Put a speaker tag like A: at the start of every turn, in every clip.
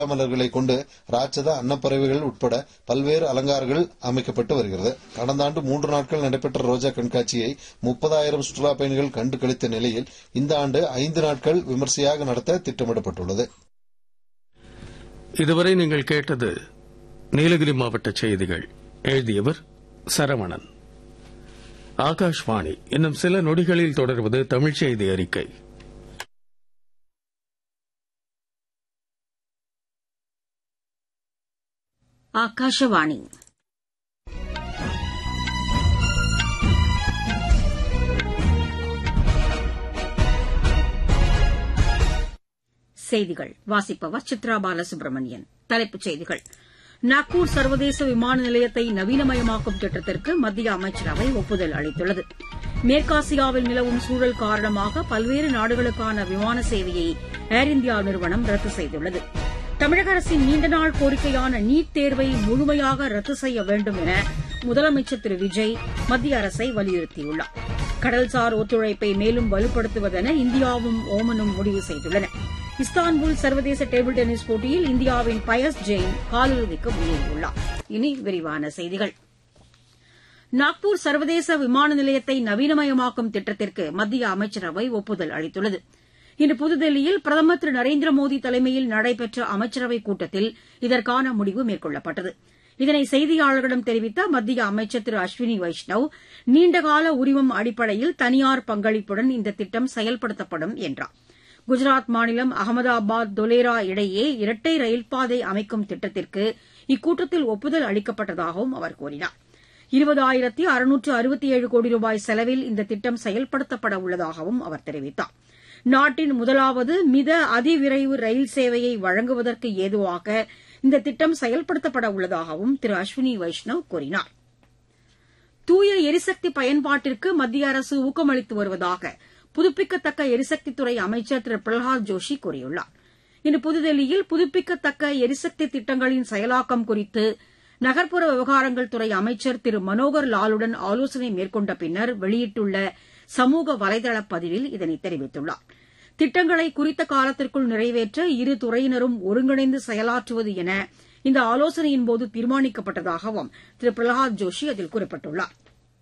A: மலர்களை கொண்டு ராட்சத அன்னப்பறவைகள் உட்பட பல்வேறு அலங்காரங்கள் அமைக்கப்பட்டு வருகிறது கடந்த ஆண்டு மூன்று நாட்கள் நடைபெற்ற ரோஜா கண்காட்சியை முப்பதாயிரம் சுற்றுலா பயணிகள் கண்டு கழித்த நிலையில் இந்த ஆண்டு ஐந்து நாட்கள் விமர்சையாக நடத்த திட்டமிடப்பட்டுள்ளது
B: இதுவரை நீங்கள் கேட்டது நீலகிரி மாவட்ட செய்திகள் எழுதியவர் சரவணன் ஆகாஷ்வாணி இன்னும் சில நொடிகளில் தொடர்வது தமிழ் செய்தி அறிக்கை
C: ಆಕಾಶವಾಣಿ செய்திகள் வாசிப்பவர் சித்ரா பாலசுப்ரமணியன் தலைப்புச் செய்திகள் நாக்பூர் சர்வதேச விமான நிலையத்தை நவீனமயமாக்கும் திட்டத்திற்கு மத்திய அமைச்சரவை ஒப்புதல் அளித்துள்ளது மேற்காசியாவில் நிலவும் சூழல் காரணமாக பல்வேறு நாடுகளுக்கான விமான சேவையை ஏர் இந்தியா நிறுவனம் ரத்து செய்துள்ளது தமிழக அரசின் நீண்டநாள் கோரிக்கையான நீட் தேர்வை முழுமையாக ரத்து செய்ய வேண்டும் என முதலமைச்சர் திரு விஜய் மத்திய அரசை வலியுறுத்தியுள்ளார் கடல்சார் ஒத்துழைப்பை மேலும் வலுப்படுத்துவதென இந்தியாவும் ஓமனும் முடிவு செய்துள்ளன இஸ்தான்புல் சர்வதேச டேபிள் டென்னிஸ் போட்டியில் இந்தியாவின் பயஸ் ஜெயின் காலிறுதிக்கு முன்னேறியுள்ளார் இனி விரிவான செய்திகள் நாக்பூர் சர்வதேச விமான நிலையத்தை நவீனமயமாக்கும் திட்டத்திற்கு மத்திய அமைச்சரவை ஒப்புதல் அளித்துள்ளது இன்று புதுதில்லியில் பிரதமர் திரு நரேந்திர மோடி தலைமையில் நடைபெற்ற அமைச்சரவைக் கூட்டத்தில் இதற்கான முடிவு மேற்கொள்ளப்பட்டது இதனை செய்தியாளர்களிடம் தெரிவித்த மத்திய அமைச்சர் திரு அஸ்வினி வைஷ்ணவ் நீண்டகால உரிமம் அடிப்படையில் தனியார் பங்களிப்புடன் இந்த திட்டம் செயல்படுத்தப்படும் என்றார் குஜராத் மாநிலம் அகமதாபாத் தொலேரா இடையே இரட்டை ரயில்பாதை அமைக்கும் திட்டத்திற்கு இக்கூட்டத்தில் ஒப்புதல் அளிக்கப்பட்டதாகவும் அவர் கூறினார் இருபதாயிரத்தி அறுநூற்று அறுபத்தி ஏழு கோடி ரூபாய் செலவில் இந்த திட்டம் செயல்படுத்தப்பட உள்ளதாகவும் அவர் தெரிவித்தார் நாட்டின் முதலாவது மித அதிவிரைவு ரயில் சேவையை வழங்குவதற்கு ஏதுவாக இந்த திட்டம் செயல்படுத்தப்பட உள்ளதாகவும் திரு அஸ்வினி வைஷ்ணவ் கூறினார் தூய எரிசக்தி பயன்பாட்டிற்கு மத்திய அரசு ஊக்கமளித்து வருவதாக புதுப்பிக்கத்தக்க எரிசக்தித்துறை அமைச்சர் திரு பிரகலாத் ஜோஷி கூறியுள்ளார் இன்று புதுதில்லியில் புதுப்பிக்கத்தக்க எரிசக்தி திட்டங்களின் செயலாக்கம் குறித்து நகர்ப்புற விவகாரங்கள் துறை அமைச்சர் திரு மனோகர் லாலுடன் ஆலோசனை மேற்கொண்ட பின்னர் வெளியிட்டுள்ள சமூக வலைதள பதிவில் இதனை தெரிவித்துள்ளார் திட்டங்களை குறித்த காலத்திற்குள் நிறைவேற்ற இரு துறையினரும் ஒருங்கிணைந்து செயலாற்றுவது என இந்த ஆலோசனையின்போது தீர்மானிக்கப்பட்டதாகவும் திரு பிரகலாத் ஜோஷி அதில் குறிப்பிட்டுள்ளார்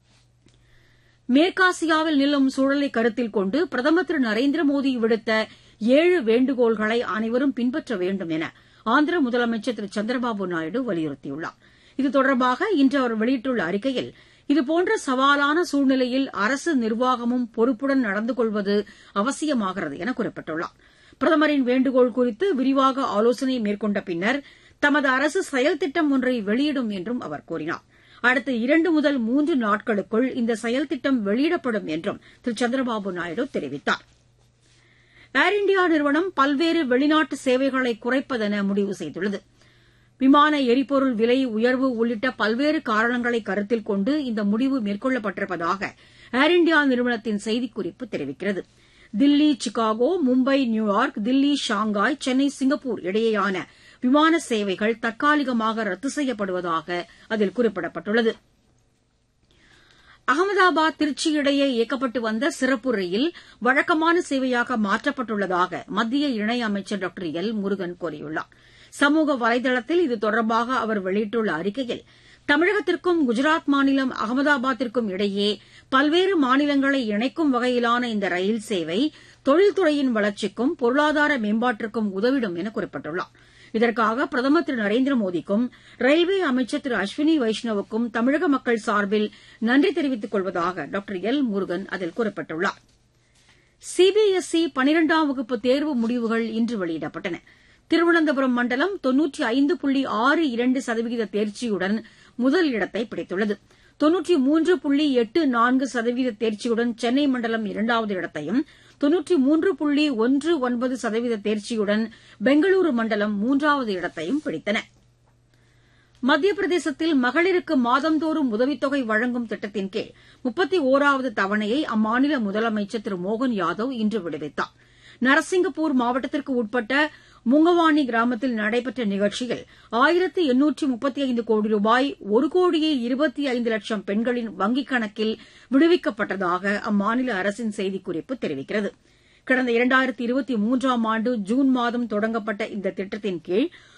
C: மேற்காசியாவில் நிலவும் சூழலை கருத்தில் கொண்டு பிரதமர் திரு நரேந்திர மோடி விடுத்த ஏழு வேண்டுகோள்களை அனைவரும் பின்பற்ற வேண்டும் என ஆந்திர முதலமைச்சர் திரு சந்திரபாபு நாயுடு வலியுறுத்தியுள்ளார் இது தொடர்பாக இன்று அவர் வெளியிட்டுள்ள அறிக்கையில் இதுபோன்ற சவாலான சூழ்நிலையில் அரசு நிர்வாகமும் பொறுப்புடன் நடந்து கொள்வது அவசியமாகிறது என குறிப்பிட்டுள்ளார் பிரதமரின் வேண்டுகோள் குறித்து விரிவாக ஆலோசனை மேற்கொண்ட பின்னர் தமது அரசு செயல் திட்டம் ஒன்றை வெளியிடும் என்றும் அவர் கூறினார் அடுத்த இரண்டு முதல் மூன்று நாட்களுக்குள் இந்த செயல் திட்டம் வெளியிடப்படும் என்றும் திரு சந்திரபாபு நாயுடு தெரிவித்தார் ஏர் இண்டியா நிறுவனம் பல்வேறு வெளிநாட்டு சேவைகளை குறைப்பதென முடிவு செய்துள்ளது விமான எரிபொருள் விலை உயர்வு உள்ளிட்ட பல்வேறு காரணங்களை கருத்தில் கொண்டு இந்த முடிவு மேற்கொள்ளப்பட்டிருப்பதாக ஏர் இண்டியா நிறுவனத்தின் செய்திக்குறிப்பு தெரிவிக்கிறது Delhi Chicago Mumbai New York Delhi Shanghai Chennai Singapore இடையேயான விமான சேவைகள் தற்காலிகமாக ரத்து செய்யப்படுவதாக அதில் குறிப்பிடப்பட்டுள்ளது அகமதாபாத் திருச்சி இடையே இயக்கப்பட்டு வந்த சிறப்பு ரயில் வழக்கமான சேவையாக மாற்றப்பட்டுள்ளதாக மத்திய இணையமைச்சர் டாக்டர் எல் முருகன் கூறியுள்ளார் சமூக வலைதளத்தில் இது தொடர்பாக அவர் வெளியிட்டுள்ள அறிக்கையில் தமிழகத்திற்கும் குஜராத் மாநிலம் அகமதாபாத்திற்கும் இடையே பல்வேறு மாநிலங்களை இணைக்கும் வகையிலான இந்த ரயில் சேவை தொழில்துறையின் வளர்ச்சிக்கும் பொருளாதார மேம்பாட்டிற்கும் உதவிடும் என குறிப்பிட்டுள்ளார் இதற்காக பிரதமர் திரு நரேந்திர மோடிக்கும் ரயில்வே அமைச்சர் திரு அஸ்வினி வைஷ்ணவுக்கும் தமிழக மக்கள் சார்பில் நன்றி தெரிவித்துக் கொள்வதாக டாக்டர் எல் முருகன் அதில் குறிப்பிட்டுள்ளார் சிபிஎஸ்இ பனிரெண்டாம் வகுப்பு தேர்வு முடிவுகள் இன்று வெளியிடப்பட்டன திருவனந்தபுரம் மண்டலம் தொன்னூற்றி ஐந்து புள்ளி ஆறு இரண்டு சதவீத தேர்ச்சியுடன் முதல் இடத்தை பிடித்துள்ளது தொன்னூற்றி மூன்று புள்ளி எட்டு நான்கு சதவீத தேர்ச்சியுடன் சென்னை மண்டலம் இரண்டாவது இடத்தையும் தொன்னூற்றி மூன்று புள்ளி ஒன்று ஒன்பது சதவீத தேர்ச்சியுடன் பெங்களூரு மண்டலம் மூன்றாவது இடத்தையும் பிடித்தன மத்திய பிரதேசத்தில் மகளிருக்கு மாதந்தோறும் உதவித்தொகை வழங்கும் திட்டத்தின் கீழ் முப்பத்தி ஒராவது தவணையை அம்மாநில முதலமைச்சர் திரு மோகன் யாதவ் இன்று விடுவித்தார் நரசிங்கப்பூர் மாவட்டத்திற்கு உட்பட்ட முங்கவாணி கிராமத்தில் நடைபெற்ற நிகழ்ச்சியில் ஆயிரத்து எண்ணூற்று முப்பத்தி ஐந்து கோடி ரூபாய் ஒரு கோடியே இருபத்தி ஐந்து லட்சம் பெண்களின் வங்கிக் கணக்கில் விடுவிக்கப்பட்டதாக அம்மாநில அரசின் செய்திக்குறிப்பு தெரிவிக்கிறது கடந்த இரண்டாயிரத்தி இருபத்தி மூன்றாம் ஆண்டு ஜூன் மாதம் தொடங்கப்பட்ட இந்த திட்டத்தின் கீழ்